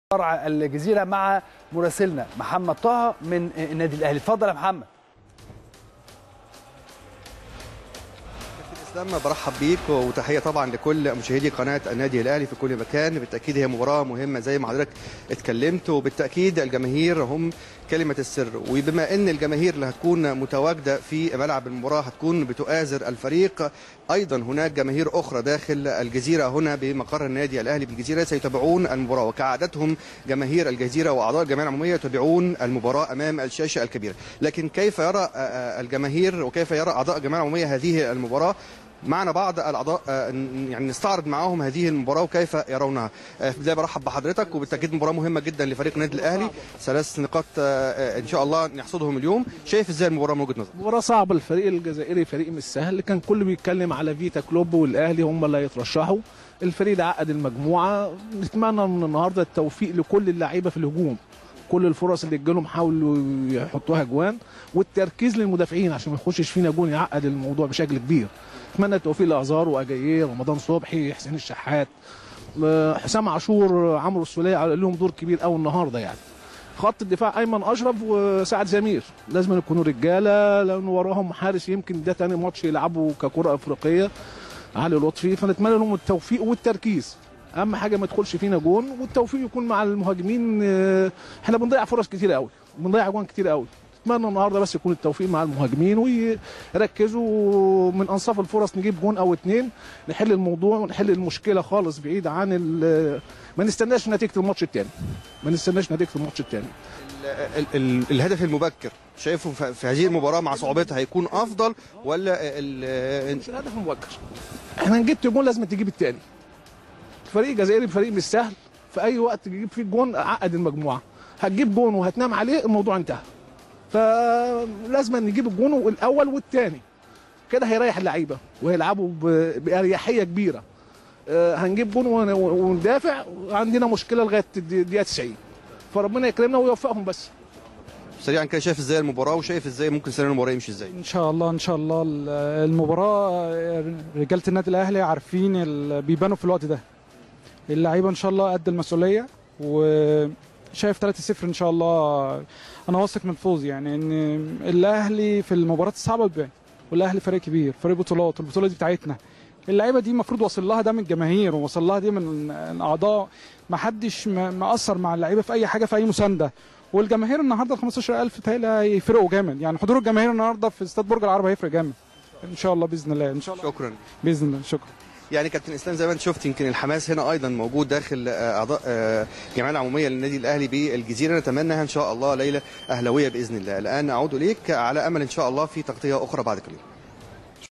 فرع الجزيره مع مراسلنا محمد طه من النادي الاهلي اتفضل يا محمد اسلام برحب بيك وتحيه طبعا لكل مشاهدي قناه النادي الاهلي في كل مكان بالتاكيد هي مباراه مهمه زي ما حضرتك اتكلمت وبالتاكيد الجماهير هم كلمه السر وبما ان الجماهير اللي هتكون متواجده في ملعب المباراه هتكون بتؤازر الفريق ايضا هناك جماهير اخرى داخل الجزيره هنا بمقر النادي الاهلي بالجزيره سيتابعون المباراه وكعادتهم جماهير الجزيره واعضاء الجمعيه العموميه يتابعون المباراه امام الشاشه الكبيره لكن كيف يرى الجماهير وكيف يرى اعضاء الجمعيه العموميه هذه المباراه معنا بعض الاعضاء يعني نستعرض معاهم هذه المباراه وكيف يرونها في البدايه برحب بحضرتك وبالتاكيد مباراه مهمه جدا لفريق النادي الاهلي ثلاث نقاط ان شاء الله نحصدهم اليوم شايف ازاي المباراه من وجهه نظرك مباراه صعبه الفريق الجزائري فريق مش سهل كان كله بيتكلم على فيتا كلوب والاهلي هم اللي هيترشحوا الفريق ده عقد المجموعه نتمنى من النهارده التوفيق لكل اللعيبه في الهجوم كل الفرص اللي تجيلهم حاولوا يحطوها جوان والتركيز للمدافعين عشان ما يخشش فينا جون يعقد الموضوع بشكل كبير اتمنى التوفيق لازار واجاييه رمضان صبحي حسين الشحات حسام عاشور عمرو السوليه لهم دور كبير قوي النهارده يعني خط الدفاع ايمن اشرف وسعد سمير لازم يكونوا رجاله لان وراهم حارس يمكن ده تاني ماتش يلعبوا ككره افريقيه علي لطفي فنتمنى لهم التوفيق والتركيز اهم حاجه ما يدخلش فينا جون والتوفيق يكون مع المهاجمين احنا بنضيع فرص كتير قوي بنضيع جوان كتير قوي اتمنى النهارده بس يكون التوفيق مع المهاجمين ويركزوا من انصاف الفرص نجيب جون او اتنين نحل الموضوع ونحل المشكله خالص بعيد عن ما نستناش نتيجه الماتش الثاني ما نستناش نتيجه الماتش الثاني ال ال الهدف المبكر شايفه في هذه المباراه مع صعوبتها هيكون افضل ولا ال مش الهدف المبكر احنا جبت جون لازم تجيب الثاني الفريق الجزائري فريق مش سهل في اي وقت تجيب فيه جون عقد المجموعه هتجيب جون وهتنام عليه الموضوع انتهى فلازم نجيب الجون الاول والثاني كده هيريح اللعيبه وهيلعبوا باريحيه كبيره هنجيب جون وندافع عندنا مشكله لغايه الدقيقه 90 فربنا يكرمنا ويوفقهم بس سريعا كده شايف ازاي المباراه وشايف ازاي ممكن سيناريو المباراه يمشي ازاي ان شاء الله ان شاء الله المباراه رجاله النادي الاهلي عارفين بيبانوا في الوقت ده اللعيبه ان شاء الله قد المسؤوليه وشايف 3-0 ان شاء الله انا واثق من الفوز يعني ان الاهلي في المباريات الصعبه بيبان والاهلي فريق كبير فريق بطولات البطوله دي بتاعتنا اللعيبه دي المفروض وصل لها ده من الجماهير ووصل لها دي من الاعضاء ما حدش مقصر مع اللعيبه في اي حاجه في اي مسانده والجماهير النهارده ال 15000 بتهيألي هيفرقوا جامد يعني حضور الجماهير النهارده في استاد برج العرب هيفرق جامد ان شاء الله باذن الله ان شاء الله شكرا باذن الله شكرا يعني كابتن اسلام زي ما انت شفت يمكن الحماس هنا ايضا موجود داخل اعضاء الجمعيه العموميه للنادي الاهلي بالجزيره نتمنى ان شاء الله ليله اهلاويه باذن الله الان اعود اليك على امل ان شاء الله في تغطيه اخرى بعد قليل